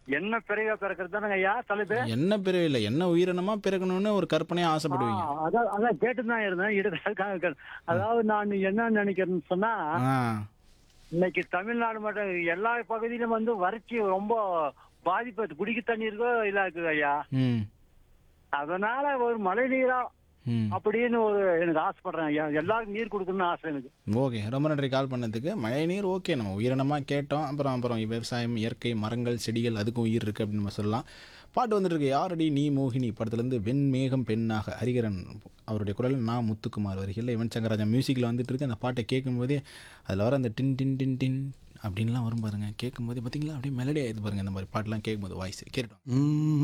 என்ன பிறகு பிறக்கிறது தானங்க ஐயா தலைப்பு என்ன பிறவி இல்லை என்ன உயிரினமா பிறக்கணும்னு ஒரு கற்பனையா ஆசைப்படுவீங்க ஆ, அதான் அதான் கேட்டு தான் இருந்தேன் இடுக்க அதாவது நான் என்ன நினைக்கிறேன்னு சொன்னா ஆ இன்னைக்கு தமிழ்நாடு மட்டும் எல்லா பகுதியிலும் வந்து வறட்சி ரொம்ப பாதிப்பு குடிக்க தண்ணி இருக்கோ இல்ல இருக்குது ஐயா ம் அதனால ஒரு மழை நீரா ம் அப்படின்னு ஒரு எனக்கு ஆசைப்படுறேன் ஐயா எல்லாருக்கும் நீர் கொடுக்கணும்னு ஆசை எனக்கு ஓகே ரொம்ப நன்றி கால் பண்ணதுக்கு மழை நீர் ஓகே நம்ம உயிரினமாக கேட்டோம் அப்புறம் அப்புறம் விவசாயம் இயற்கை மரங்கள் செடிகள் அதுக்கும் உயிர் இருக்குது அப்படின்னு நம்ம சொல்லலாம் பாட்டு வந்துட்டு இருக்கு யாரடி நீ மோகினி படத்துலேருந்து வெண்மேகம் பெண்ணாக ஹரிகரன் அவருடைய குரல் நான் முத்துக்குமார் வரிகளில் யுவன் சங்கராஜன் மியூசிக்கில் வந்துட்டு இருக்கு அந்த பாட்டை கேட்கும்போதே அதில் வர அந்த டின் டின் டின் டின் அப்படின்லாம் வரும் பாருங்க கேட்கும்போது பார்த்தீங்களா அப்படியே மெலடி ஆயிடுது பாருங்க இந்த மாதிரி பாட்டெலாம் கேட்கும்போது வாய்ஸ் கேட்டோம்